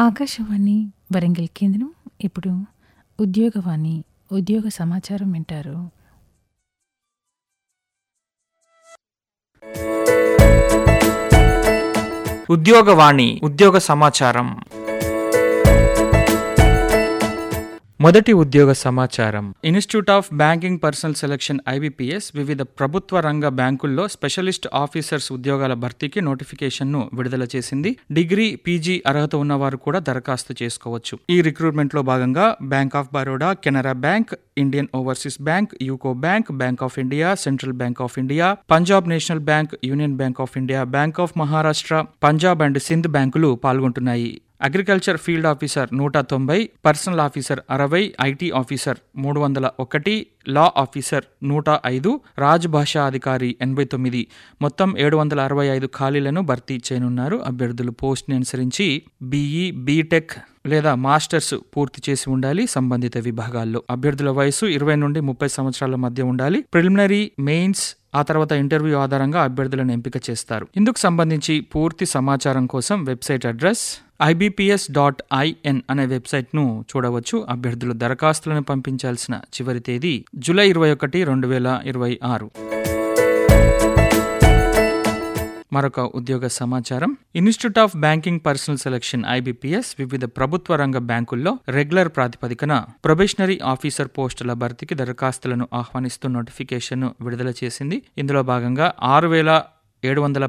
ఆకాశవాణి వరంగల్ కేంద్రం ఇప్పుడు ఉద్యోగవాణి ఉద్యోగ సమాచారం వింటారు ఉద్యోగవాణి ఉద్యోగ సమాచారం మొదటి ఉద్యోగ సమాచారం institute of banking personnel selection IBPS వివిధ ప్రభుత్వ రంగ బ్యాంకుల్లో స్పెషలిస్ట్ ఆఫీసర్స్ ఉద్యోగాల భర్తీకి నోటిఫికేషన్ను విడుదల చేసింది డిగ్రీ పీజీ అర్హత ఉన్నవారు కూడా దరఖాస్తు చేసుకోవచ్చు ఈ రిక్రూట్మెంట్ లో భాగంగా bank of Baroda Canara bank Indian overseas bank UCO bank bank of India central bank of India Punjab national bank union bank of India bank of Maharashtra Punjab and Sindh బ్యాంకులు పాల్గొంటున్నాయి అగ్రికల్చర్ ఫీల్డ్ ఆఫీసర్ నూట తొంభై పర్సనల్ ఆఫీసర్ అరవై ఐటీ ఆఫీసర్ మూడు వందల ఒకటి లా ఆఫీసర్ నూట ఐదు రాజ్ భాషా అధికారి ఎనభై తొమ్మిది మొత్తం ఏడు వందల అరవై ఐదు ఖాళీలను భర్తీ చేయనున్నారు అభ్యర్థులు పోస్ట్ని అనుసరించి బీఈ బీటెక్ లేదా మాస్టర్స్ పూర్తి చేసి ఉండాలి సంబంధిత విభాగాల్లో అభ్యర్థుల వయసు ఇరవై నుండి ముప్పై సంవత్సరాల మధ్య ఉండాలి ప్రిలిమినరీ మెయిన్స్ ఆ తర్వాత ఇంటర్వ్యూ ఆధారంగా అభ్యర్థులను ఎంపిక చేస్తారు ఇందుకు సంబంధించి పూర్తి సమాచారం కోసం website address IBPS dot IN అనే వెబ్సైట్ను చూడవచ్చు అభ్యర్థులు దరఖాస్తులను పంపించాల్సిన చివరి తేదీ జూలై ఇరవై ఒకటి రెండు వేల ఇరవై ఆరు మరొక ఉద్యోగ సమాచారం institute of banking personnel selection IBPS వివిధ ప్రభుత్వ రంగ బ్యాంకుల్లో రెగ్యులర్ ప్రాతిపదికన ప్రొబేషనరీ ఆఫీసర్ పోస్టుల భర్తీకి దరఖాస్తులను ఆహ్వానిస్తూ నోటిఫికేషన్ విడుదల చేసింది ఇందులో భాగంగా ఆరు వేల ఏడు వందల